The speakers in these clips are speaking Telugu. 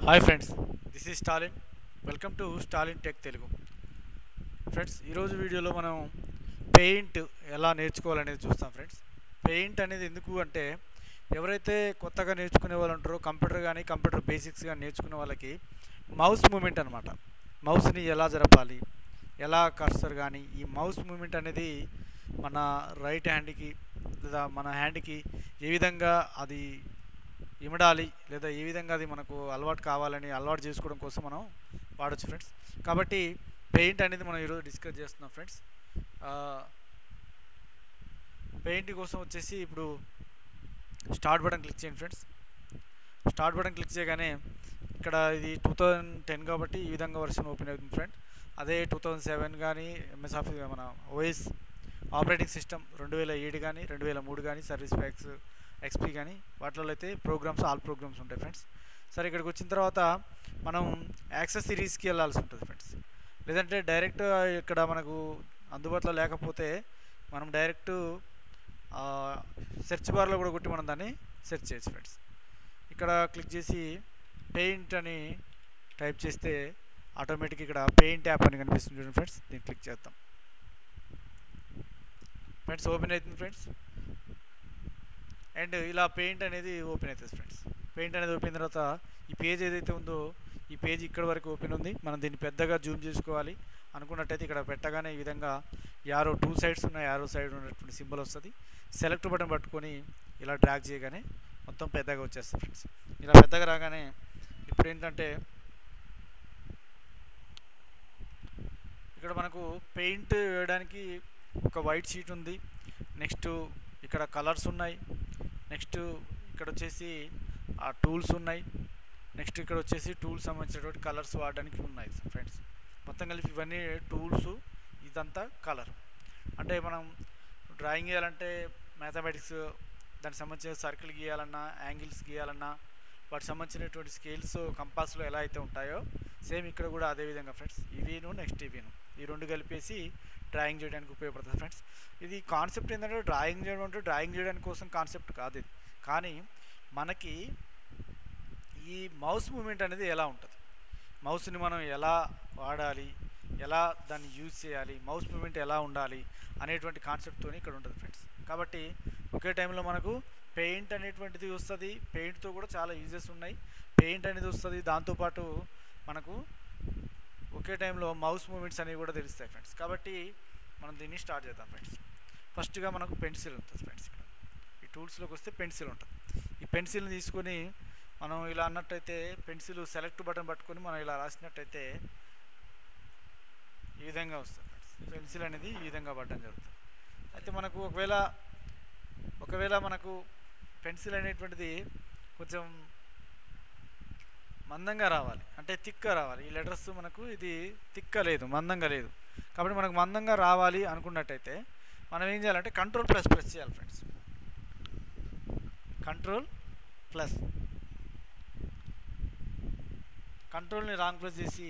hi friends this is Stalin welcome to Stalin tech Telugu friends ఈరోజు వీడియోలో మనం పెయింట్ ఎలా నేర్చుకోవాలనేది చూస్తాం ఫ్రెండ్స్ పెయింట్ అనేది ఎందుకు అంటే ఎవరైతే కొత్తగా నేర్చుకునే వాళ్ళు ఉంటారో కంప్యూటర్ కానీ కంప్యూటర్ బేసిక్స్ కానీ నేర్చుకునే వాళ్ళకి మౌస్ మూమెంట్ అనమాట మౌస్ని ఎలా జరపాలి ఎలా కర్సర్ కానీ ఈ మౌస్ మూమెంట్ అనేది మన రైట్ హ్యాండ్కి లేదా మన హ్యాండ్కి ఏ విధంగా అది ఇమడాలి లేదా ఏ విధంగా అది మనకు అలవాటు కావాలని అలవాటు చేసుకోవడం కోసం మనం వాడచ్చు ఫ్రెండ్స్ కాబట్టి పెయింట్ అనేది మనం ఈరోజు డిస్కస్ చేస్తున్నాం ఫ్రెండ్స్ పెయింట్ కోసం వచ్చేసి ఇప్పుడు స్టార్ట్ బటన్ క్లిక్ చేయండి ఫ్రెండ్స్ స్టార్ట్ బటన్ క్లిక్ చేయగానే ఇక్కడ ఇది టూ థౌజండ్ టెన్ కాబట్టి ఈ విధంగా వర్షన్ ఓపెన్ అవుతుంది ఫ్రెండ్ అదే టూ థౌజండ్ సెవెన్ కానీ ఎంఎస్ ఆఫీస్ మన ఓఎస్ ఆపరేటింగ్ సిస్టమ్ రెండు వేల ఏడు కానీ రెండు వేల మూడు కానీ సర్వీస్ ప్యాక్స్ ఎక్స్పీ కానీ వాటిలో అయితే ప్రోగ్రామ్స్ ఆల్ ప్రోగ్రామ్స్ ఉంటాయి ఫ్రెండ్స్ సరే ఇక్కడికి వచ్చిన తర్వాత మనం యాక్సెస్ సిరీస్కి వెళ్ళాల్సి ఉంటుంది ఫ్రెండ్స్ లేదంటే డైరెక్ట్ ఇక్కడ మనకు అందుబాటులో లేకపోతే మనం డైరెక్ట్ సెర్చ్ బార్లో కూడా కొట్టి మనం దాన్ని సెర్చ్ చేయొచ్చు ఫ్రెండ్స్ ఇక్కడ క్లిక్ చేసి పెయింట్ అని టైప్ చేస్తే ఆటోమేటిక్ ఇక్కడ పెయింట్ యాప్ అని కనిపిస్తుంది చూడండి ఫ్రెండ్స్ దీన్ని క్లిక్ చేద్దాం ఫ్రెండ్స్ ఓపెన్ అవుతుంది ఫ్రెండ్స్ అండ్ ఇలా పెయింట్ అనేది ఓపెన్ అవుతుంది ఫ్రెండ్స్ పెయింట్ అనేది ఓపెన్ తర్వాత ఈ పేజ్ ఏదైతే ఉందో ఈ పేజ్ ఇక్కడ వరకు ఓపెన్ ఉంది మనం దీన్ని పెద్దగా జూమ్ చేసుకోవాలి అనుకున్నట్టయితే ఇక్కడ పెట్టగానే ఈ విధంగా యారో టూ సైడ్స్ ఉన్న యారో సైడ్ ఉన్నటువంటి సింబల్ వస్తుంది సెలెక్ట్ బటన్ పట్టుకొని ఇలా డ్రాగ్ చేయగానే మొత్తం పెద్దగా వచ్చేస్తుంది ఫ్రెండ్స్ ఇలా పెద్దగా రాగానే ఇప్పుడు ఏంటంటే ఇక్కడ మనకు పెయింట్ వేయడానికి ఒక వైట్ షీట్ ఉంది నెక్స్ట్ ఇక్కడ కలర్స్ ఉన్నాయి నెక్స్ట్ ఇక్కడ వచ్చేసి ఆ టూల్స్ ఉన్నాయి నెక్స్ట్ ఇక్కడ వచ్చేసి టూల్స్ సంబంధించినటువంటి కలర్స్ వాడడానికి ఉన్నాయి ఫ్రెండ్స్ మొత్తం కలిపి ఇవన్నీ టూల్స్ ఇదంతా కలర్ అంటే మనం డ్రాయింగ్ చేయాలంటే మ్యాథమెటిక్స్ దానికి సంబంధించిన సర్కిల్ గీయాలన్నా యాంగిల్స్ గీయాలన్నా వాటికి సంబంధించినటువంటి స్కేల్స్ కంపాస్లో ఎలా అయితే ఉంటాయో సేమ్ ఇక్కడ కూడా అదే విధంగా ఫ్రెండ్స్ ఇవిను నెక్స్ట్ ఇవిను ఈ రెండు కలిపేసి డ్రాయింగ్ చేయడానికి ఉపయోగపడుతుంది ఫ్రెండ్స్ ఇది కాన్సెప్ట్ ఏంటంటే డ్రాయింగ్ చేయడం అంటే డ్రాయింగ్ చేయడానికి కోసం కాన్సెప్ట్ కాదు ఇది కానీ మనకి ఈ మౌస్ మూమెంట్ అనేది ఎలా ఉంటుంది మౌస్ని మనం ఎలా వాడాలి ఎలా దాన్ని యూజ్ చేయాలి మౌస్ మూమెంట్ ఎలా ఉండాలి అనేటువంటి కాన్సెప్ట్తో ఇక్కడ ఉంటుంది ఫ్రెండ్స్ కాబట్టి ఒకే టైంలో మనకు పెయింట్ అనేటువంటిది వస్తుంది పెయింట్తో కూడా చాలా యూజెస్ ఉన్నాయి పెయింట్ అనేది వస్తుంది దాంతోపాటు మనకు ఒకే టైంలో మౌస్ మూమెంట్స్ అనేవి కూడా తెలుస్తాయి ఫ్రెండ్స్ కాబట్టి మనం దీన్ని స్టార్ట్ చేద్దాం ఫ్రెండ్స్ ఫస్ట్గా మనకు పెన్సిల్ ఉంటుంది ఫ్రెండ్స్ ఇక్కడ ఈ టూల్స్లోకి వస్తే పెన్సిల్ ఉంటుంది ఈ పెన్సిల్ని తీసుకొని మనం ఇలా అన్నట్టయితే పెన్సిల్ సెలెక్ట్ బటన్ పట్టుకొని మనం ఇలా రాసినట్టయితే ఈ విధంగా వస్తుంది ఫ్రెండ్స్ పెన్సిల్ అనేది ఈ విధంగా పడడం జరుగుతుంది అయితే మనకు ఒకవేళ ఒకవేళ మనకు పెన్సిల్ అనేటువంటిది కొంచెం మందంగా రావాలి అంటే థిక్గా రావాలి ఈ లెటర్స్ మనకు ఇది థిక్గా లేదు మందంగా లేదు కాబట్టి మనకు మందంగా రావాలి అనుకున్నట్టయితే మనం ఏం చేయాలంటే కంట్రోల్ ప్లస్ ప్రెస్ చేయాలి ఫ్రెండ్స్ కంట్రోల్ ప్లస్ కంట్రోల్ని రాంగ్ ప్రెస్ చేసి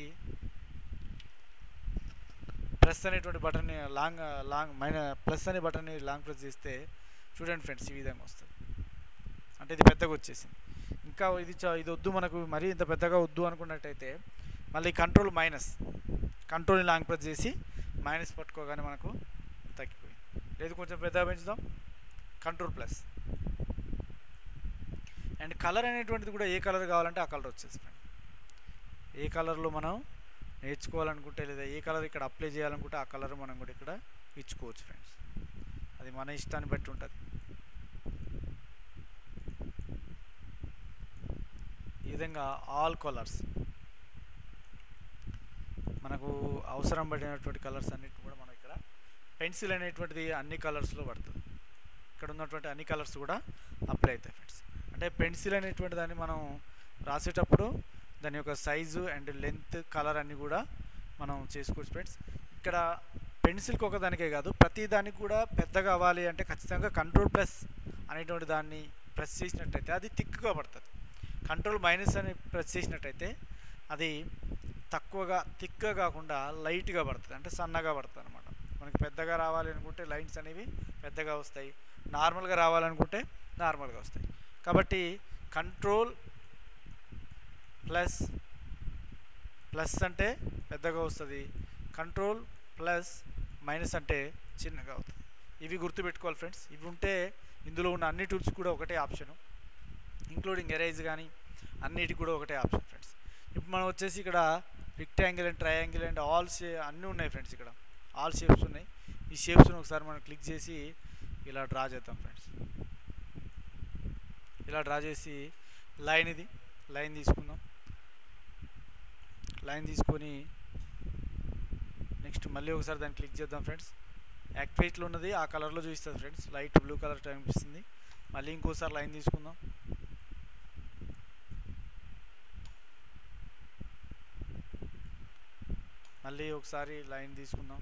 ప్లస్ అనేటువంటి బటన్ని లాంగ్ లాంగ్ మైన ప్లస్ అనే బటన్ని లాంగ్ ప్రెస్ చేస్తే చూడండి ఫ్రెండ్స్ ఈ విధంగా వస్తుంది అంటే ఇది పెద్దగా వచ్చేసింది ఇంకా ఇది చ- ఇది వద్దు మనకు మరీ ఇంత పెద్దగా వద్దు అనుకున్నట్టయితే మళ్ళీ కంట్రోల్ మైనస్ కంట్రోల్ని లాంగ్ ప్రెస్ చేసి మైనస్ పట్టుకోగానే మనకు తగ్గిపోయింది లేదు కొంచెం పెద్దగా పెంచుదాం కంట్రోల్ ప్లస్ అండ్ కలర్ అనేటువంటిది కూడా ఏ కలర్ కావాలంటే ఆ కలర్ వచ్చేసి ఫ్రెండ్ ఏ కలర్లో మనం నేర్చుకోవాలనుకుంటే లేదా ఏ కలర్ ఇక్కడ అప్లై చేయాలనుకుంటే ఆ కలర్ మనం కూడా ఇక్కడ ఇచ్చుకోవచ్చు ఫ్రెండ్స్ అది మన ఇష్టాన్ని బట్టి ఉంటుంది ఈ విధంగా ఆల్ కలర్స్ మనకు అవసరం పడినటువంటి కలర్స్ అన్నిటి కూడా మనం ఇక్కడ పెన్సిల్ అనేటువంటిది అన్ని కలర్స్లో పడుతుంది ఇక్కడ ఉన్నటువంటి అన్ని కలర్స్ కూడా అప్లై అవుతాయి ఫ్రెండ్స్ అంటే పెన్సిల్ అనేటువంటి దాన్ని మనం రాసేటప్పుడు దాని యొక్క సైజు అండ్ లెంత్ కలర్ అన్నీ కూడా మనం చేసుకోవచ్చు ఫ్రెండ్స్ ఇక్కడ పెన్సిల్కి ఒక దానికే కాదు ప్రతి దానికి కూడా పెద్దగా అవ్వాలి అంటే ఖచ్చితంగా కంట్రోల్ ప్లస్ అనేటువంటి దాన్ని ప్రెస్ చేసినట్టయితే అది థిక్గా పడుతుంది కంట్రోల్ మైనస్ అని ప్రెస్ చేసినట్టయితే అది తక్కువగా థిక్గా కాకుండా లైట్గా పడుతుంది అంటే సన్నగా పడుతుంది అనమాట మనకి పెద్దగా రావాలి అనుకుంటే లైన్స్ అనేవి పెద్దగా వస్తాయి నార్మల్గా రావాలనుకుంటే నార్మల్గా వస్తాయి కాబట్టి కంట్రోల్ ప్లస్ ప్లస్ అంటే పెద్దగా వస్తుంది కంట్రోల్ ప్లస్ మైనస్ అంటే చిన్నగా అవుతుంది ఇవి గుర్తుపెట్టుకోవాలి ఫ్రెండ్స్ ఇవి ఉంటే ఇందులో ఉన్న అన్ని టూల్స్ కూడా ఒకటే ఆప్షను ఇంక్లూడింగ్ ఎరైజ్ కానీ అన్నిటికి కూడా ఒకటే ఆప్షన్ ఫ్రెండ్స్ ఇప్పుడు మనం వచ్చేసి ఇక్కడ rectangle and triangle and all shape అన్నీ ఉన్నాయి ఫ్రెండ్స్ ఇక్కడ ఆల్ షేప్స్ ఉన్నాయి ఈ షేప్స్ని ఒకసారి మనం క్లిక్ చేసి ఇలా డ్రా చేద్దాం ఫ్రెండ్స్ ఇలా డ్రా చేసి లైన్ ఇది లైన్ తీసుకుందాం లైన్ తీసుకొని నెక్స్ట్ మళ్ళీ ఒకసారి దాన్ని క్లిక్ చేద్దాం ఫ్రెండ్స్ యాక్టివేట్లో ఉన్నది ఆ కలర్లో చూపిస్తుంది ఫ్రెండ్స్ లైట్ బ్లూ కలర్ కనిపిస్తుంది మళ్ళీ ఇంకోసారి లైన్ తీసుకుందాం మళ్ళీ ఒకసారి లైన్ తీసుకుందాం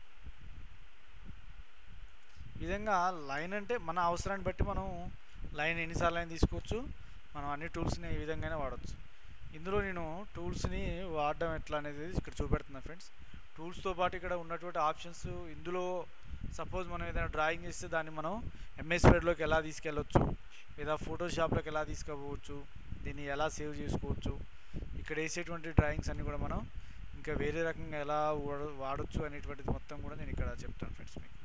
ఈ విధంగా లైన్ అంటే మన అవసరాన్ని బట్టి మనం లైన్ ఎన్నిసార్లు అయినా తీసుకోవచ్చు మనం అన్ని టూల్స్ని ఈ విధంగానే వాడచ్చు ఇందులో నేను టూల్స్ని వాడడం ఎట్లా అనేది ఇక్కడ చూపెడుతున్నాను ఫ్రెండ్స్ టూల్స్తో పాటు ఇక్కడ ఉన్నటువంటి ఆప్షన్స్ ఇందులో సపోజ్ మనం ఏదైనా డ్రాయింగ్ చేస్తే దాన్ని మనం ఎంఎస్ వర్డ్లోకి ఎలా తీసుకెళ్ళొచ్చు లేదా ఫోటోషాప్లోకి ఎలా తీసుకుపోవచ్చు దీన్ని ఎలా సేవ్ చేసుకోవచ్చు ఇక్కడ వేసేటువంటి డ్రాయింగ్స్ అన్నీ కూడా మనం ఇంకా వేరే రకంగా ఎలా వాడ వాడచ్చు అనేటువంటిది మొత్తం కూడా నేను ఇక్కడ చెప్తాను ఫ్రెండ్స్ మీకు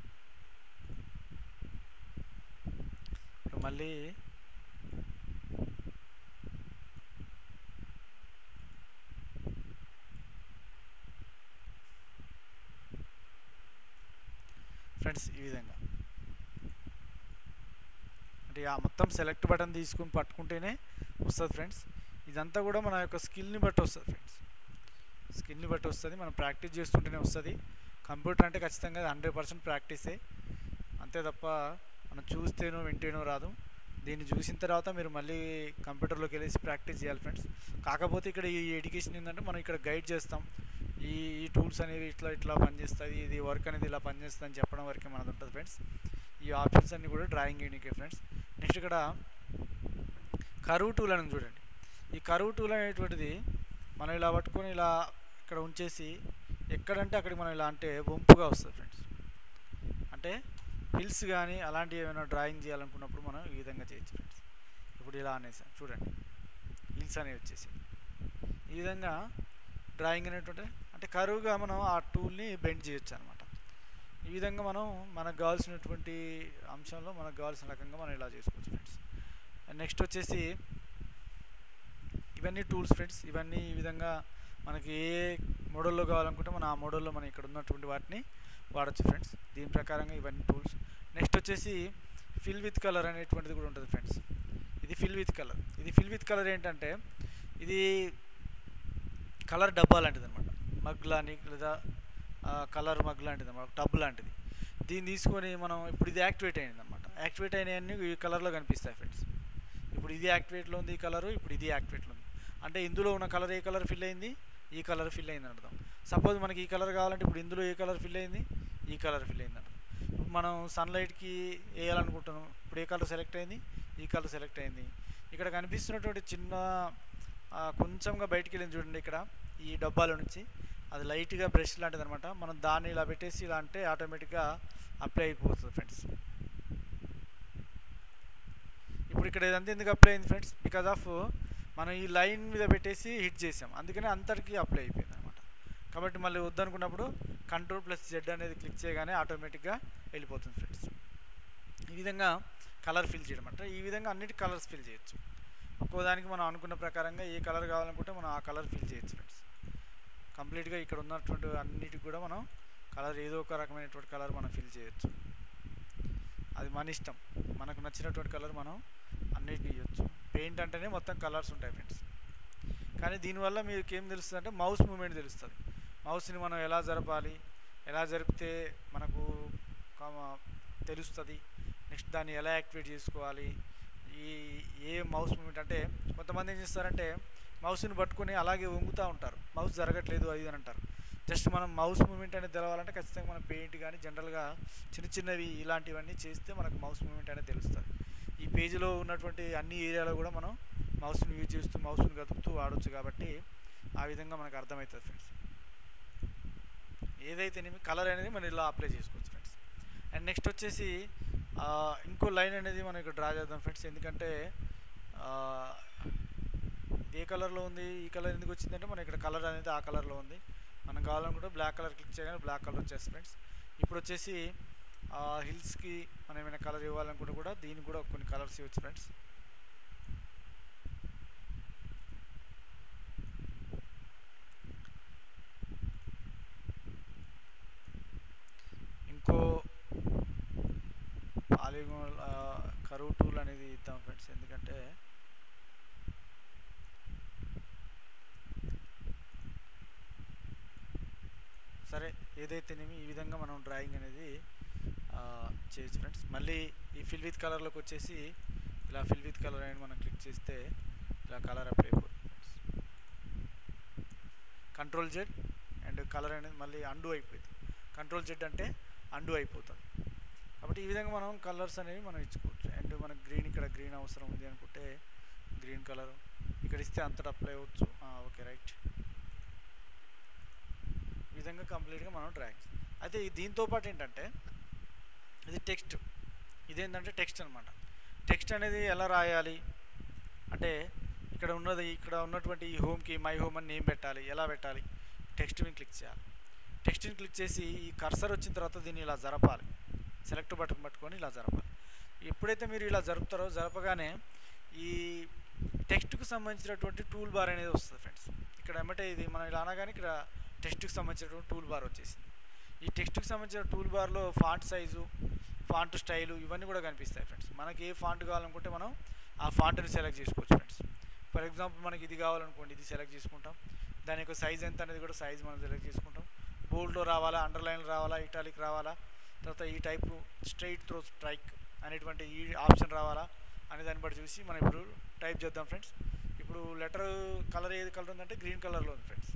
ఇప్పుడు మళ్ళీ ఫ్రెండ్స్ ఈ విధంగా అంటే ఆ మొత్తం సెలెక్ట్ బటన్ తీసుకుని పట్టుకుంటేనే వస్తుంది ఫ్రెండ్స్ ఇదంతా కూడా మన యొక్క స్కిల్ని బట్టి వస్తుంది ఫ్రెండ్స్ స్కిల్ని బట్టి వస్తుంది మనం ప్రాక్టీస్ చేస్తుంటేనే వస్తుంది కంప్యూటర్ అంటే ఖచ్చితంగా హండ్రెడ్ పర్సెంట్ ప్రాక్టీసే అంతే తప్ప మనం చూస్తేనో వింటేనో రాదు దీన్ని చూసిన తర్వాత మీరు మళ్ళీ కంప్యూటర్లోకి వెళ్ళేసి ప్రాక్టీస్ చేయాలి ఫ్రెండ్స్ కాకపోతే ఇక్కడ ఈ ఎడ్యుకేషన్ ఏంటంటే మనం ఇక్కడ గైడ్ చేస్తాం ఈ ఈ టూల్స్ అనేవి ఇట్లా ఇట్లా పనిచేస్తుంది ఇది వర్క్ అనేది ఇలా పనిచేస్తుంది అని చెప్పడం వరకే మనది ఉంటుంది ఫ్రెండ్స్ ఈ ఆప్షన్స్ అన్నీ కూడా డ్రాయింగ్ యూనికే ఫ్రెండ్స్ నెక్స్ట్ ఇక్కడ కరువు టూల్ అని చూడండి ఈ కరువు టూల్ అనేటువంటిది మనం ఇలా పట్టుకొని ఇలా ఇక్కడ ఉంచేసి ఎక్కడంటే అక్కడికి మనం ఇలా అంటే వంపుగా వస్తుంది ఫ్రెండ్స్ అంటే హిల్స్ కానీ అలాంటివి ఏమైనా డ్రాయింగ్ చేయాలనుకున్నప్పుడు మనం ఈ విధంగా చేయొచ్చు ఫ్రెండ్స్ ఇప్పుడు ఇలా అనేసాం చూడండి హిల్స్ అనేవి వచ్చేసి ఈ విధంగా డ్రాయింగ్ అనేటువంటి అంటే కరువుగా మనం ఆ టూల్ని బెండ్ చేయొచ్చు అనమాట ఈ విధంగా మనం మనకు కావాల్సినటువంటి అంశంలో మనకు కావాల్సిన రకంగా మనం ఇలా చేసుకోవచ్చు ఫ్రెండ్స్ నెక్స్ట్ వచ్చేసి ఇవన్నీ టూల్స్ ఫ్రెండ్స్ ఇవన్నీ ఈ విధంగా మనకి ఏ మోడల్లో కావాలనుకుంటే మనం ఆ మోడల్లో మనం ఇక్కడ ఉన్నటువంటి వాటిని వాడచ్చు ఫ్రెండ్స్ దీని ప్రకారంగా ఇవన్నీ టూల్స్ నెక్స్ట్ వచ్చేసి ఫిల్ విత్ కలర్ అనేటువంటిది కూడా ఉంటుంది ఫ్రెండ్స్ ఇది ఫిల్ విత్ కలర్ ఇది ఫిల్ విత్ కలర్ ఏంటంటే ఇది కలర్ డబ్బా లాంటిది అనమాట మగ్ లాంటి లేదా కలర్ మగ్ లాంటిది అనమాట టబ్ లాంటిది దీన్ని తీసుకొని మనం ఇప్పుడు ఇది యాక్టివేట్ అయింది అనమాట యాక్టివేట్ అయినవన్నీ ఈ కలర్లో కనిపిస్తాయి ఫ్రెండ్స్ ఇప్పుడు ఇది యాక్టివేట్లో ఉంది ఈ కలరు ఇప్పుడు ఇది యాక్టివేట్లో ఉంది అంటే ఇందులో ఉన్న కలర్ ఏ కలర్ ఫిల్ అయింది ఈ కలర్ ఫిల్ అయింది అర్థం సపోజ్ మనకి ఈ కలర్ కావాలంటే ఇప్పుడు ఇందులో ఏ కలర్ ఫిల్ అయింది ఈ కలర్ ఫిల్ అయింది అర్థం ఇప్పుడు మనం సన్లైట్కి వేయాలనుకుంటున్నాం ఇప్పుడు ఏ కలర్ సెలెక్ట్ అయింది ఈ కలర్ సెలెక్ట్ అయింది ఇక్కడ కనిపిస్తున్నటువంటి చిన్న కొంచెంగా బయటికి వెళ్ళింది చూడండి ఇక్కడ ఈ డబ్బాలో నుంచి అది లైట్గా బ్రష్ లాంటిది అనమాట మనం దాన్ని ఇలా పెట్టేసి ఇలా అంటే ఆటోమేటిక్గా అప్లై అయిపోతుంది ఫ్రెండ్స్ ఇప్పుడు ఇక్కడ ఇదంతా ఎందుకు అప్లై అయింది ఫ్రెండ్స్ బికాజ్ ఆఫ్ మనం ఈ లైన్ మీద పెట్టేసి హిట్ చేసాం అందుకని అంతటికి అప్లై అయిపోయింది అనమాట కాబట్టి మళ్ళీ వద్దనుకున్నప్పుడు కంట్రోల్ ప్లస్ జెడ్ అనేది క్లిక్ చేయగానే ఆటోమేటిక్గా వెళ్ళిపోతుంది ఫ్రెండ్స్ ఈ విధంగా కలర్ ఫిల్ చేయడం అంటే ఈ విధంగా అన్నిటి కలర్స్ ఫిల్ చేయొచ్చు ఒక్కోదానికి మనం అనుకున్న ప్రకారంగా ఏ కలర్ కావాలనుకుంటే మనం ఆ కలర్ ఫిల్ చేయొచ్చు ఫ్రెండ్స్ కంప్లీట్గా ఇక్కడ ఉన్నటువంటి అన్నిటికి కూడా మనం కలర్ ఏదో ఒక రకమైనటువంటి కలర్ మనం ఫిల్ చేయొచ్చు అది మన ఇష్టం మనకు నచ్చినటువంటి కలర్ మనం అన్నిటిని ఇవ్వచ్చు పెయింట్ అంటేనే మొత్తం కలర్స్ ఉంటాయి ఫ్రెండ్స్ కానీ దీనివల్ల మీకు ఏం తెలుస్తుంది అంటే మౌస్ మూమెంట్ తెలుస్తుంది మౌస్ని మనం ఎలా జరపాలి ఎలా జరిపితే మనకు తెలుస్తుంది నెక్స్ట్ దాన్ని ఎలా యాక్టివేట్ చేసుకోవాలి ఈ ఏ మౌస్ మూమెంట్ అంటే కొంతమంది ఏం చేస్తారంటే మౌస్ని పట్టుకొని అలాగే వంగుతూ ఉంటారు మౌస్ జరగట్లేదు అది అని అంటారు జస్ట్ మనం మౌస్ మూమెంట్ అనేది తెలవాలంటే ఖచ్చితంగా మనం పెయింట్ కానీ జనరల్గా చిన్న చిన్నవి ఇలాంటివన్నీ చేస్తే మనకు మౌస్ మూమెంట్ అనేది తెలుస్తుంది ఈ పేజీలో ఉన్నటువంటి అన్ని ఏరియాలో కూడా మనం మౌస్ని యూజ్ చేస్తూ మౌస్ని కదుపుతూ వాడచ్చు కాబట్టి ఆ విధంగా మనకు అర్థమవుతుంది ఫ్రెండ్స్ ఏదైతేనేమి కలర్ అనేది మనం ఇలా అప్లై చేసుకోవచ్చు ఫ్రెండ్స్ అండ్ నెక్స్ట్ వచ్చేసి ఇంకో లైన్ అనేది మనం ఇక్కడ డ్రా చేద్దాం ఫ్రెండ్స్ ఎందుకంటే ఇది ఏ కలర్లో ఉంది ఈ కలర్ ఎందుకు వచ్చిందంటే మన ఇక్కడ కలర్ అనేది ఆ కలర్లో ఉంది మనం కావాలనుకుంటే బ్లాక్ కలర్ క్లిక్ చేయగానే బ్లాక్ కలర్ వచ్చేస్తుంది ఫ్రెండ్స్ ఇప్పుడు వచ్చేసి ఆ హిల్స్కి మనం ఏమైనా కలర్ ఇవ్వాలనుకుంటే కూడా దీనికి కూడా కొన్ని కలర్స్ ఇవ్వచ్చు ఫ్రెండ్స్ ఇంకో పాలిగోన్ కరువు టూల్ అనేది ఇద్దాం ఫ్రెండ్స్ ఎందుకంటే సరే ఏదైతేనేమి ఈ విధంగా మనం డ్రాయింగ్ అనేది ఆ, చేయొచ్చు ఫ్రెండ్స్ మళ్ళీ ఈ ఫిల్ విత్ కలర్లోకి వచ్చేసి ఇలా ఫిల్ విత్ కలర్ అనేది మనం క్లిక్ చేస్తే ఇలా కలర్ అప్లై అయిపోతుంది friends control Z and colour అనేది మళ్ళీ అండు అయిపోయింది కంట్రోల్ జెడ్ అంటే అండు అయిపోతుంది కాబట్టి ఈ విధంగా మనం కలర్స్ అనేవి మనం ఇచ్చుకోవచ్చు అండ్ మనకు గ్రీన్ ఇక్కడ గ్రీన్ అవసరం ఉంది అనుకుంటే గ్రీన్ కలర్ ఇక్కడ ఇస్తే అంతటా అప్లై అవ్వచ్చు ఓకే రైట్ ఈ విధంగా కంప్లీట్గా మనం డ్రాయింగ్ అయితే ఈ దీంతో పాటు ఏంటంటే ఇది టెక్స్ట్ ఇదేంటంటే టెక్స్ట్ అనమాట టెక్స్ట్ అనేది ఎలా రాయాలి అంటే ఇక్కడ ఉన్నది ఇక్కడ ఉన్నటువంటి ఈ హోమ్కి మై హోమ్ అని నేమ్ పెట్టాలి ఎలా పెట్టాలి టెక్స్ట్ మీద క్లిక్ చేయాలి టెక్స్ట్ని క్లిక్ చేసి ఈ కర్సర్ వచ్చిన తర్వాత దీన్ని ఇలా జరపాలి సెలెక్ట్ బటన్ పట్టుకొని ఇలా జరపాలి ఎప్పుడైతే మీరు ఇలా జరుపుతారో జరపగానే ఈ టెక్స్ట్కి సంబంధించినటువంటి టూల్ బార్ అనేది వస్తుంది ఫ్రెండ్స్ ఇక్కడ ఏమంటే ఇది మనం ఇలా అనగానే ఇక్కడ టెక్స్ట్కి సంబంధించినటువంటి టూల్ బార్ వచ్చేసింది ఈ టెక్స్ట్కి సంబంధించిన టూల్ బార్లో ఫాంట్ సైజు ఫాంట్ స్టైలు ఇవన్నీ కూడా కనిపిస్తాయి ఫ్రెండ్స్ మనకి ఏ ఫాంట్ కావాలనుకుంటే మనం ఆ ఫాంట్ని సెలెక్ట్ చేసుకోవచ్చు ఫ్రెండ్స్ ఫర్ ఎగ్జాంపుల్ మనకి ఇది కావాలనుకోండి ఇది సెలెక్ట్ చేసుకుంటాం దాని యొక్క సైజ్ ఎంత అనేది కూడా సైజ్ మనం సెలెక్ట్ చేసుకుంటాం బోల్డ్లో రావాలా అండర్లైన్ రావాలా ఇటాలిక్ రావాలా తర్వాత ఈ టైపు స్ట్రైట్ త్రో స్ట్రైక్ అనేటువంటి ఈ ఆప్షన్ రావాలా అనే దాన్ని బట్టి చూసి మనం ఇప్పుడు టైప్ చేద్దాం ఫ్రెండ్స్ ఇప్పుడు లెటర్ కలర్ ఏది కలర్ ఉందంటే గ్రీన్ కలర్లో ఉంది ఫ్రెండ్స్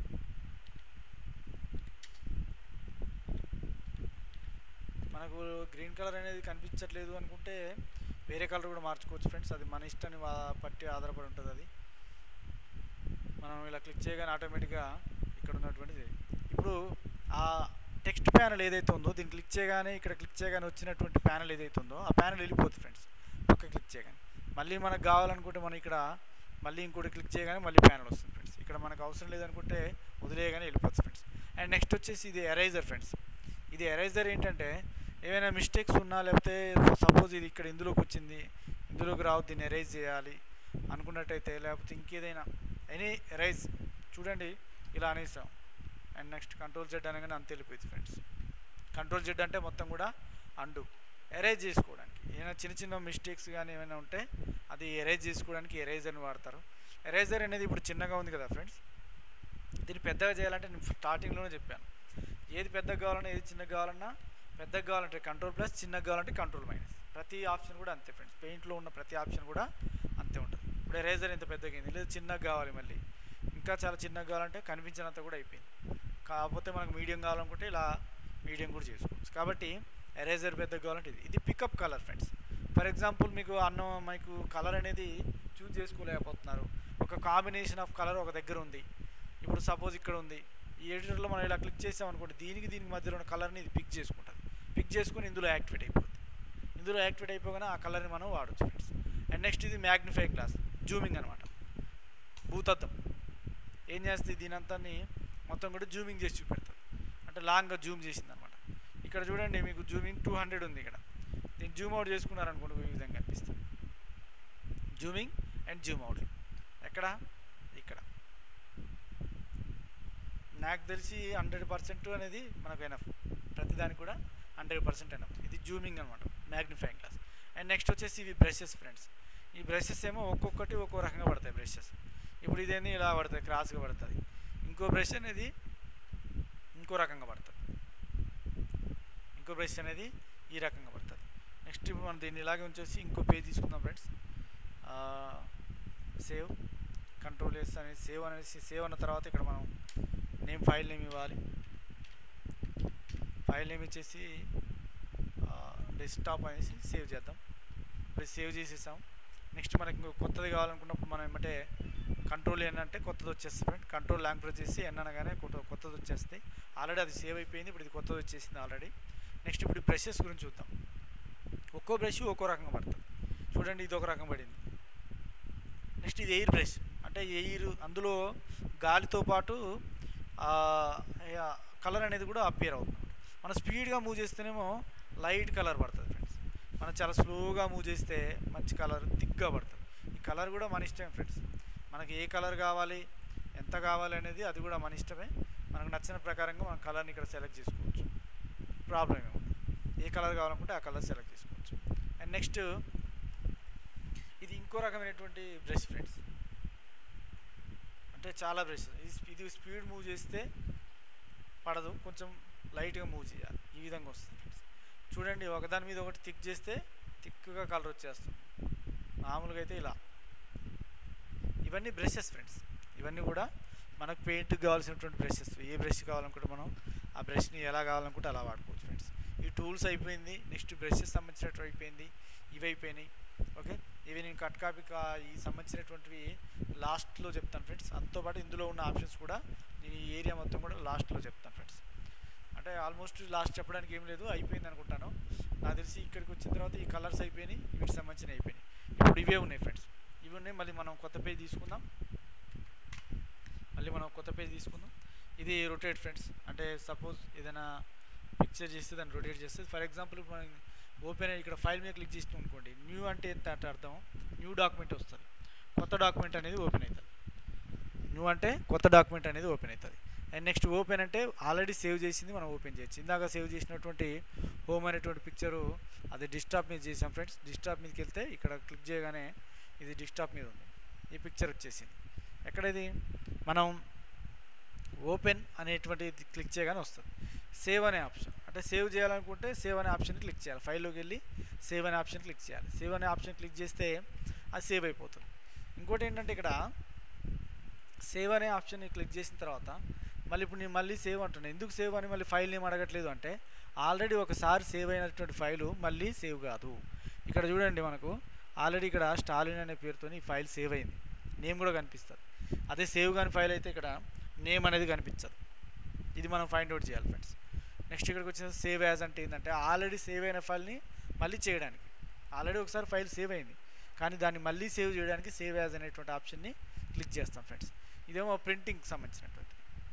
మనకు గ్రీన్ కలర్ అనేది కనిపించట్లేదు అనుకుంటే వేరే కలర్ కూడా మార్చుకోవచ్చు ఫ్రెండ్స్ అది మన ఇష్టాన్ని వా- బట్టి ఆధారపడి ఉంటుంది అది మనం ఇలా క్లిక్ చేయగానే ఆటోమేటిక్గా ఇక్కడ ఉన్నటువంటిది ఇప్పుడు ఆ టెక్స్ట్ ప్యానల్ ఏదైతే ఉందో దీన్ని క్లిక్ చేయగానే ఇక్కడ క్లిక్ చేయగానే వచ్చినటువంటి ప్యానల్ ఏదైతే ఉందో ఆ ప్యానల్ వెళ్ళిపోతుంది ఫ్రెండ్స్ పక్క క్లిక్ చేయగానే మళ్ళీ మనకు కావాలనుకుంటే మనం ఇక్కడ మళ్ళీ ఇంకోటి క్లిక్ చేయగానే మళ్ళీ ప్యానల్ వస్తుంది ఫ్రెండ్స్ ఇక్కడ మనకు అవసరం లేదనుకుంటే వదిలేయగానే వెళ్ళిపోతుంది ఫ్రెండ్స్ అండ్ నెక్స్ట్ వచ్చేసి ఇది ఎరైజర్ ఫ్రెండ్స్ ఇది ఎరైజర్ ఏంటంటే ఏమైనా మిస్టేక్స్ ఉన్నా లేకపోతే సపోజ్ ఇది ఇక్కడ ఇందులోకి వచ్చింది ఇందులోకి రావు దీన్ని ఎరైజ్ చేయాలి అనుకున్నట్టయితే లేకపోతే ఇంకేదైనా ఎనీ ఎరైజ్ చూడండి ఇలా అనేసాం అండ్ నెక్స్ట్ కంట్రోల్ జెడ్ అనగానే అంత వెళ్ళిపోయింది ఫ్రెండ్స్ కంట్రోల్ జెడ్ అంటే మొత్తం కూడా అండు ఎరేజ్ చేసుకోవడానికి ఏమైనా చిన్న చిన్న మిస్టేక్స్ కానీ ఏమైనా ఉంటే అది ఎరేజ్ చేసుకోవడానికి ఎరేజర్ని వాడతారు ఎరేజర్ అనేది ఇప్పుడు చిన్నగా ఉంది కదా ఫ్రెండ్స్ దీన్ని పెద్దగా చేయాలంటే నేను స్టార్టింగ్లోనే చెప్పాను ఏది పెద్దగా కావాలన్నా ఏది చిన్నగా కావాలన్నా పెద్దగా కావాలంటే కంట్రోల్ ప్లస్ చిన్నగా కావాలంటే కంట్రోల్ మైనస్ ప్రతి ఆప్షన్ కూడా అంతే ఫ్రెండ్స్ పెయింట్లో ఉన్న ప్రతి ఆప్షన్ కూడా అంతే ఉంటుంది ఇప్పుడు ఎరేజర్ ఇంత పెద్దగా అయింది లేదా చిన్నగా కావాలి మళ్ళీ ఇంకా చాలా చిన్నగా కావాలంటే కనిపించినంత కూడా అయిపోయింది కాకపోతే మనకు మీడియం కావాలనుకుంటే ఇలా మీడియం కూడా చేసుకోవచ్చు కాబట్టి ఎరేజర్ పెద్దగా కావాలంటే ఇది ఇది pickup colour friends for example మీకు అన్న మీకు కలర్ అనేది చూస్ చేసుకోలేకపోతున్నారు ఒక కాంబినేషన్ ఆఫ్ కలర్ ఒక దగ్గర ఉంది ఇప్పుడు సపోజ్ ఇక్కడ ఉంది ఈ ఎడిటర్లో మనం ఇలా క్లిక్ చేసాం అనుకోండి దీనికి దీనికి మధ్యలో ఉన్న కలర్ని ఇది పిక్ చేసుకుంటుంది పిక్ చేసుకుని ఇందులో యాక్టివేట్ అయిపోతుంది ఇందులో యాక్టివేట్ అయిపోగానే ఆ కలర్ని మనం వాడచ్చు ఫ్రెండ్స్ అండ్ నెక్స్ట్ ఇది మ్యాగ్నిఫై గ్లాస్ జూమింగ్ అనమాట భూతత్వం ఏం చేస్తుంది దీని అంతాన్ని మొత్తం కూడా జూమింగ్ చేసి చూపెడుతుంది అంటే లాంగ్గా జూమ్ చేసింది అనమాట ఇక్కడ చూడండి మీకు జూమింగ్ టూ హండ్రెడ్ ఉంది ఇక్కడ దీన్ని జూమ్ అవుట్ చేసుకున్నారనుకోండి ఈ విధంగా కనిపిస్తుంది జూమింగ్ అండ్ జూమ్ అవుట్ ఎక్కడ ఇక్కడ నాకు తెలిసి హండ్రెడ్ పర్సెంట్ అనేది మనకు ఎనఫ్ ప్రతిదానికి కూడా హండ్రెడ్ పర్సెంట్ ఎనఫ్ ఇది జూమింగ్ అనమాట మ్యాగ్నిఫైయింగ్ గ్లాస్ అండ్ నెక్స్ట్ వచ్చేసి ఇవి బ్రషెస్ ఫ్రెండ్స్ ఈ బ్రషెస్ ఏమో ఒక్కొక్కటి ఒక్కో రకంగా పడతాయి బ్రషెస్ ఇప్పుడు ఇదేంది ఇలా పడుతుంది క్రాస్గా పడుతుంది ఇంకో బ్రష్ అనేది ఇంకో రకంగా పడుతుంది ఇంకో బ్రష్ అనేది ఈ రకంగా పడుతుంది నెక్స్ట్ ఇప్పుడు మనం దీన్ని ఇలాగే ఉంచేసి ఇంకో పేజ్ తీసుకుందాం ఫ్రెండ్స్ సేవ్ కంట్రోల్ ఎస్ అనేది సేవ్ అనేసి సేవ్ అన్న తర్వాత ఇక్కడ మనం నేమ్ ఫైల్ నేమ్ ఇవ్వాలి ఫైల్ నేమ్ ఇచ్చేసి డెస్క్టాప్ అనేసి సేవ్ చేద్దాం ఇప్పుడు సేవ్ చేసేసాం నెక్స్ట్ మనకి ఇంకో కొత్తది కావాలనుకున్నప్పుడు మనం ఏమంటే కంట్రోల్ ఏంటంటే కొత్తది వచ్చేస్తుంది ఫ్రెండ్ కంట్రోల్ ల్యాంగ్ ప్రెస్ చేసి ఎన్ అనగానే కొత్త కొత్తది వచ్చేస్తాయి ఆల్రెడీ అది సేవ్ అయిపోయింది ఇప్పుడు ఇది కొత్తది వచ్చేసింది ఆల్రెడీ నెక్స్ట్ ఇప్పుడు బ్రషెస్ గురించి చూద్దాం ఒక్కో బ్రష్ ఒక్కో రకంగా పడుతుంది చూడండి ఇది ఒక రకం పడింది నెక్స్ట్ ఇది ఎయిర్ బ్రష్ అంటే ఎయిర్ అందులో గాలితో పాటు కలర్ అనేది కూడా అపియర్ అవుతుంది మనం స్పీడ్గా మూవ్ చేస్తేనేమో లైట్ కలర్ పడుతుంది ఫ్రెండ్స్ మనం చాలా స్లోగా మూవ్ చేస్తే మంచి కలర్ థిక్గా పడుతుంది ఈ కలర్ కూడా మన ఇష్టమే ఫ్రెండ్స్ మనకి ఏ కలర్ కావాలి ఎంత కావాలి అనేది అది కూడా మన ఇష్టమే మనకు నచ్చిన ప్రకారంగా మనం కలర్ని ఇక్కడ సెలెక్ట్ చేసుకోవచ్చు ప్రాబ్లం ఏమి ఉండదు ఏ కలర్ కావాలనుకుంటే ఆ కలర్ సెలెక్ట్ చేసుకోవచ్చు అండ్ నెక్స్ట్ ఇది ఇంకో రకమైనటువంటి బ్రష్ ఫ్రెండ్స్ అంటే చాలా బ్రష్ ఇది స్పీడ్ మూవ్ చేస్తే పడదు కొంచెం లైట్గా మూవ్ చేయాలి ఈ విధంగా వస్తుంది ఫ్రెండ్స్ చూడండి ఒకదాని మీద ఒకటి థిక్ చేస్తే థిక్గా కలర్ వచ్చేస్తుంది మామూలుగా అయితే ఇలా ఇవన్నీ బ్రషెస్ ఫ్రెండ్స్ ఇవన్నీ కూడా మనకు పెయింట్కి కావాల్సినటువంటి బ్రషెస్ ఏ బ్రష్ కావాలనుకుంటే మనం ఆ బ్రష్ని ఎలా కావాలనుకుంటే అలా వాడుకోవచ్చు ఫ్రెండ్స్ ఈ టూల్స్ అయిపోయింది నెక్స్ట్ బ్రషెస్ సంబంధించినట్టు అయిపోయింది ఇవి అయిపోయినాయి ఓకే ఇవి నేను కట్ కాపీ కా ఈ సంబంధించినటువంటివి లాస్ట్లో చెప్తాను ఫ్రెండ్స్ అంతో పాటు ఇందులో ఉన్న ఆప్షన్స్ కూడా నేను ఈ ఏరియా మొత్తం కూడా లాస్ట్లో చెప్తాను ఫ్రెండ్స్ అంటే ఆల్మోస్ట్ లాస్ట్ చెప్పడానికి ఏం లేదు అయిపోయింది అనుకుంటాను నాకు తెలిసి ఇక్కడికి వచ్చిన తర్వాత ఈ కలర్స్ అయిపోయినాయి వీటికి సంబంధించిన అయిపోయినాయి ఇప్పుడు ఇవే ఉన్నాయి ఫ్రెండ్స్ ఇవి ఉన్నాయి మళ్ళీ మనం కొత్త పేజ్ తీసుకుందాం మళ్ళీ మనం కొత్త పేజ్ తీసుకుందాం ఇది రొటేట్ ఫ్రెండ్స్ అంటే సపోజ్ ఏదైనా పిక్చర్ చేస్తే దాన్ని రొటేట్ చేస్తే ఫర్ ఎగ్జాంపుల్ మనం ఓపెన్ ఇక్కడ ఫైల్ మీద క్లిక్ చేసినాం అనుకోండి న్యూ అంటే ఎంత అంటే అర్థం న్యూ డాక్యుమెంట్ వస్తుంది కొత్త డాక్యుమెంట్ అనేది ఓపెన్ అవుతుంది న్యూ అంటే కొత్త డాక్యుమెంట్ అనేది ఓపెన్ అవుతుంది అండ్ నెక్స్ట్ ఓపెన్ అంటే ఆల్రెడీ సేవ్ చేసింది మనం ఓపెన్ చేయొచ్చు ఇందాక సేవ్ చేసినటువంటి హోమ్ అనేటువంటి పిక్చరు అది డిస్టాప్ మీద చేసాం ఫ్రెండ్స్ డిస్టాప్ మీదకి వెళ్తే ఇక్కడ క్లిక్ చేయగానే ఇది డిస్టాప్ మీద ఉంది ఈ పిక్చర్ వచ్చేసింది ఎక్కడ ఇది మనం ఓపెన్ అనేటువంటి క్లిక్ చేయగానే వస్తుంది సేవ్ అనే ఆప్షన్ అంటే సేవ్ చేయాలనుకుంటే సేవ్ అనే ఆప్షన్ క్లిక్ చేయాలి ఫైల్లోకి వెళ్ళి సేవ్ అనే ఆప్షన్ క్లిక్ చేయాలి సేవ్ అనే ఆప్షన్ క్లిక్ చేస్తే అది సేవ్ అయిపోతుంది ఇంకోటి ఏంటంటే ఇక్కడ సేవ్ అనే ఆప్షన్ని క్లిక్ చేసిన తర్వాత మళ్ళీ ఇప్పుడు నేను మళ్ళీ సేవ్ అంటున్నాను ఎందుకు సేవ్ అని మళ్ళీ ఫైల్ నేమ్ అడగట్లేదు అంటే ఆల్రెడీ ఒకసారి సేవ్ అయినటువంటి ఫైలు మళ్ళీ సేవ్ కాదు ఇక్కడ చూడండి మనకు ఆల్రెడీ ఇక్కడ స్టాలిన్ అనే పేరుతో ఈ ఫైల్ సేవ్ అయింది నేమ్ కూడా కనిపిస్తుంది అదే సేవ్ కాని ఫైల్ అయితే ఇక్కడ నేమ్ అనేది కనిపించదు ఇది మనం ఫైండ్ అవుట్ చేయాలి ఫ్రెండ్స్ నెక్స్ట్ ఇక్కడికి వచ్చిన సేవ్ యాజ్ అంటే ఏంటంటే ఆల్రెడీ సేవ్ అయిన ఫైల్ని మళ్ళీ చేయడానికి ఆల్రెడీ ఒకసారి ఫైల్ సేవ్ అయింది కానీ దాన్ని మళ్ళీ సేవ్ చేయడానికి సేవ్ యాజ్ అనేటువంటి ఆప్షన్ని క్లిక్ చేస్తాం ఫ్రెండ్స్ ఇదేమో ప్రింటింగ్కి సంబంధించినటువంటి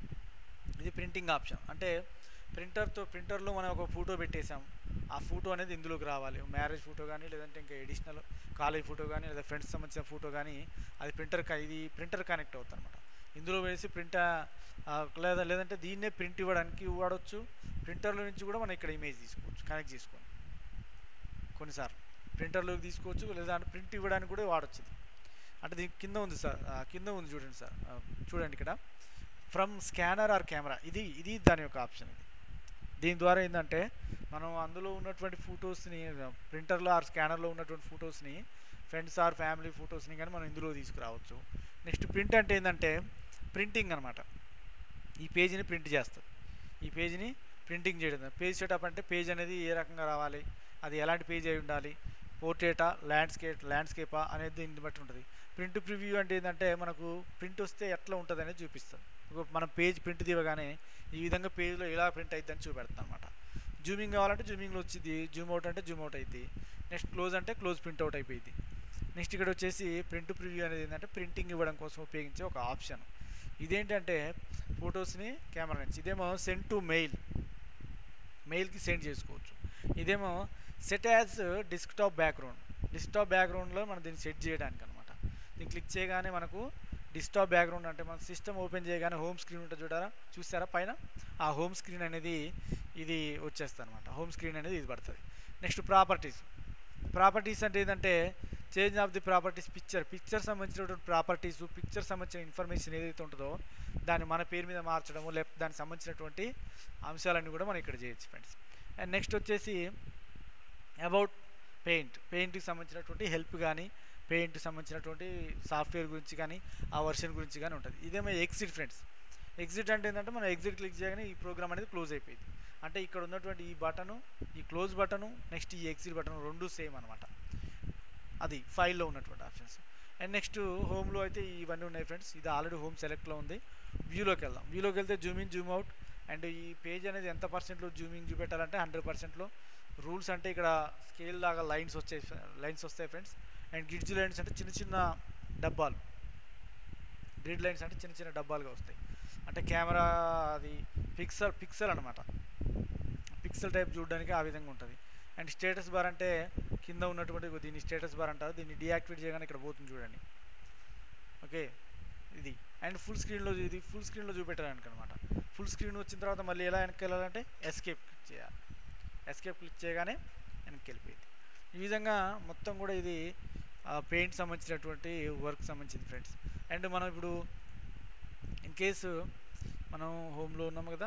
ఇది ప్రింటింగ్ ఆప్షన్ అంటే ప్రింటర్తో ప్రింటర్లో మనం ఒక ఫోటో పెట్టేసాం ఆ ఫోటో అనేది ఇందులోకి రావాలి మ్యారేజ్ ఫోటో కానీ లేదంటే ఇంకా ఎడిషనల్ కాలేజ్ ఫోటో కానీ లేదా ఫ్రెండ్స్ సంబంధించిన ఫోటో కానీ అది ప్రింటర్ ఇది ప్రింటర్ కనెక్ట్ అవుతుంది అనమాట ఇందులో వేసి ప్రింట్ లేదా లేదంటే దీన్నే ప్రింట్ ఇవ్వడానికి వాడవచ్చు ప్రింటర్లో నుంచి కూడా మనం ఇక్కడ ఇమేజ్ తీసుకోవచ్చు కనెక్ట్ చేసుకొని కొన్నిసార్లు ప్రింటర్లోకి తీసుకోవచ్చు లేదా ప్రింట్ ఇవ్వడానికి కూడా వాడచ్చు ఇది అంటే దీని కింద ఉంది సార్ కింద ఉంది చూడండి సార్ చూడండి ఇక్కడ ఫ్రమ్ స్కానర్ ఆర్ కెమెరా ఇది ఇది దాని యొక్క ఆప్షన్ ఇది దీని ద్వారా ఏంటంటే మనం అందులో ఉన్నటువంటి ఫొటోస్ని ప్రింటర్లో ఆర్ స్కానర్లో ఉన్నటువంటి ఫొటోస్ని ఫ్రెండ్స్ ఆర్ ఫ్యామిలీ ఫొటోస్ని కానీ మనం ఇందులో తీసుకురావచ్చు నెక్స్ట్ ప్రింట్ అంటే ఏంటంటే ప్రింటింగ్ అనమాట ఈ పేజీని ప్రింట్ చేస్తుంది ఈ పేజీని ప్రింటింగ్ చేయడం పేజ్ సెటప్ అంటే పేజ్ అనేది ఏ రకంగా రావాలి అది ఎలాంటి పేజ్ అయి ఉండాలి పోర్ట్రేటా ల్యాండ్స్కేప్ ల్యాండ్స్కేపా అనేది దీన్ని బట్టి ఉంటుంది ప్రింట్ ప్రివ్యూ అంటే ఏంటంటే మనకు ప్రింట్ వస్తే ఎట్లా ఉంటుంది అనేది చూపిస్తుంది మనం పేజ్ ప్రింట్ తీయగానే ఈ విధంగా పేజ్లో ఎలా ప్రింట్ అవుతుంది అని చూపెడతాం అనమాట జూమింగ్ కావాలంటే జూమింగ్లో వచ్చింది జూమ్ అవుట్ అంటే జూమ్ అవుట్ అవుతుంది నెక్స్ట్ క్లోజ్ అంటే క్లోజ్ ప్రింట్ అవుట్ అయిపోయింది నెక్స్ట్ ఇక్కడ వచ్చేసి ప్రింట్ ప్రివ్యూ అనేది ఏంటంటే ప్రింటింగ్ ఇవ్వడం కోసం ఉపయోగించే ఒక ఆప్షన్ ఇదేంటంటే ఫొటోస్ని కెమెరా నుంచి ఇదేమో సెండ్ టు మెయిల్ మెయిల్కి సెండ్ చేసుకోవచ్చు ఇదేమో set as desktop background desktop బ్యాక్గ్రౌండ్లో మనం దీన్ని సెట్ చేయడానికి అనమాట దీన్ని క్లిక్ చేయగానే మనకు డెస్క్టాప్ బ్యాక్గ్రౌండ్ అంటే మన సిస్టమ్ ఓపెన్ చేయగానే హోమ్ స్క్రీన్ ఉంటుంది చూడారా చూసారా పైన ఆ హోమ్ స్క్రీన్ అనేది ఇది వచ్చేస్తుంది అనమాట హోమ్ స్క్రీన్ అనేది ఇది పడుతుంది నెక్స్ట్ ప్రాపర్టీస్ ప్రాపర్టీస్ అంటే ఏంటంటే change of the properties picture picture సంబంధించినటువంటి ప్రాపర్టీస్ పిక్చర్ సంబంధించిన ఇన్ఫర్మేషన్ ఏదైతే ఉంటుందో దాన్ని మన పేరు మీద మార్చడము లేకపోతే దానికి సంబంధించినటువంటి అంశాలన్నీ కూడా మనం ఇక్కడ చేయొచ్చు ఫ్రెండ్స్ అండ్ నెక్స్ట్ వచ్చేసి అబౌట్ పెయింట్ పెయింట్కి సంబంధించినటువంటి హెల్ప్ కానీ పెయింట్ సంబంధించినటువంటి సాఫ్ట్వేర్ గురించి కానీ ఆ వర్షన్ గురించి కానీ ఉంటుంది ఇదేమో ఎగ్జిట్ ఫ్రెండ్స్ ఎగ్జిట్ అంటే ఏంటంటే మనం ఎగ్జిట్ క్లిక్ చేయగానే ఈ ప్రోగ్రామ్ అనేది క్లోజ్ అయిపోయింది అంటే ఇక్కడ ఉన్నటువంటి ఈ బటను ఈ క్లోజ్ బటను నెక్స్ట్ ఈ ఎగ్జిట్ బటన్ రెండు సేమ్ అనమాట అది ఫైల్లో ఉన్నటువంటి ఆప్షన్స్ అండ్ నెక్స్ట్ హోమ్లో అయితే ఇవన్నీ ఉన్నాయి ఫ్రెండ్స్ ఇది ఆల్రెడీ హోమ్ సెలెక్ట్లో ఉంది వ్యూలోకి వెళ్దాం వ్యూలోకి వెళ్తే zoom in zoom out and ఈ పేజ్ అనేది ఎంత పర్సెంట్లో జూమింగ్ చూపెట్టాలంటే హండ్రెడ్ పర్సెంట్లో రూల్స్ అంటే ఇక్కడ స్కేల్ లాగా లైన్స్ వచ్చాయి లైన్స్ వస్తాయి ఫ్రెండ్స్ అండ్ గిడ్జ్ లైన్స్ అంటే చిన్న చిన్న డబ్బాలు గ్రిడ్ లైన్స్ అంటే చిన్న చిన్న డబ్బాలుగా వస్తాయి అంటే కెమెరా అది పిక్సెల్ పిక్సెల్ అనమాట పిక్సెల్ టైప్ చూడడానికి ఆ విధంగా ఉంటుంది అండ్ స్టేటస్ బార్ అంటే కింద ఉన్నటువంటి దీన్ని స్టేటస్ బార్ అంటారు దీన్ని డియాక్టివేట్ చేయగానే ఇక్కడ పోతుంది చూడండి ఓకే ఇది అండ్ ఫుల్ స్క్రీన్లో ఇది ఫుల్ స్క్రీన్లో చూపెట్టడానికి అనమాట ఫుల్ స్క్రీన్ వచ్చిన తర్వాత మళ్ళీ ఎలా వెనక్కి వెళ్ళాలంటే ఎస్కేప్ క్లిక్ చేయాలి ఎస్కేప్ క్లిక్ చేయగానే వెనక్కి వెళ్ళిపోయింది ఈ విధంగా మొత్తం కూడా ఇది పెయింట్ సంబంధించినటువంటి వర్క్ సంబంధించింది ఫ్రెండ్స్ అండ్ మనం ఇప్పుడు ఇన్ కేసు మనం హోమ్లో ఉన్నాము కదా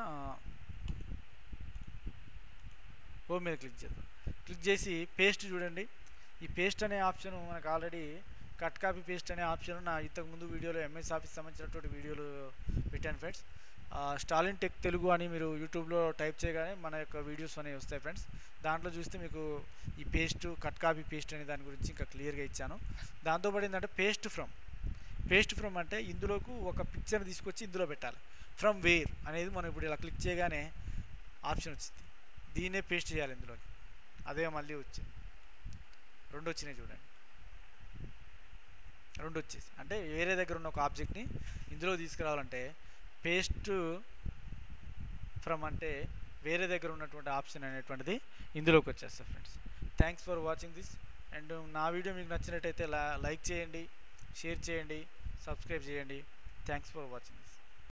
హోమ్ మీద క్లిక్ చేద్దాం క్లిక్ చేసి పేస్ట్ చూడండి ఈ పేస్ట్ అనే ఆప్షన్ మనకు ఆల్రెడీ కట్ కాపీ పేస్ట్ అనే ఆప్షన్ నా ఇంతకుముందు వీడియోలో ఎంఎస్ ఆఫీస్ సంబంధించినటువంటి వీడియోలు పెట్టాను ఫ్రెండ్స్ స్టాలిన్ టెక్ తెలుగు అని మీరు యూట్యూబ్లో టైప్ చేయగానే మన యొక్క వీడియోస్ అనేవి వస్తాయి ఫ్రెండ్స్ దాంట్లో చూస్తే మీకు ఈ పేస్ట్ కట్ కాపీ పేస్ట్ అనే దాని గురించి ఇంకా క్లియర్గా ఇచ్చాను దాంతోపాటు ఏంటంటే పేస్ట్ ఫ్రమ్ పేస్ట్ ఫ్రమ్ అంటే ఇందులోకి ఒక పిక్చర్ తీసుకొచ్చి ఇందులో పెట్టాలి ఫ్రమ్ వేర్ అనేది మనం ఇప్పుడు ఇలా క్లిక్ చేయగానే ఆప్షన్ వచ్చింది దీన్నే పేస్ట్ చేయాలి ఇందులోకి అదే మళ్ళీ వచ్చింది రెండు వచ్చినాయి చూడండి రెండు వచ్చేసి అంటే వేరే దగ్గర ఉన్న ఒక ఆబ్జెక్ట్ని ఇందులో తీసుకురావాలంటే పేస్ట్ ఫ్రమ్ అంటే వేరే దగ్గర ఉన్నటువంటి ఆప్షన్ అనేటువంటిది ఇందులోకి వచ్చేస్తుంది friends thanks for watching this and నా వీడియో మీకు నచ్చినట్టయితే లైక్ చేయండి షేర్ చేయండి సబ్స్క్రైబ్ చేయండి థ్యాంక్స్ ఫర్ వాచింగ్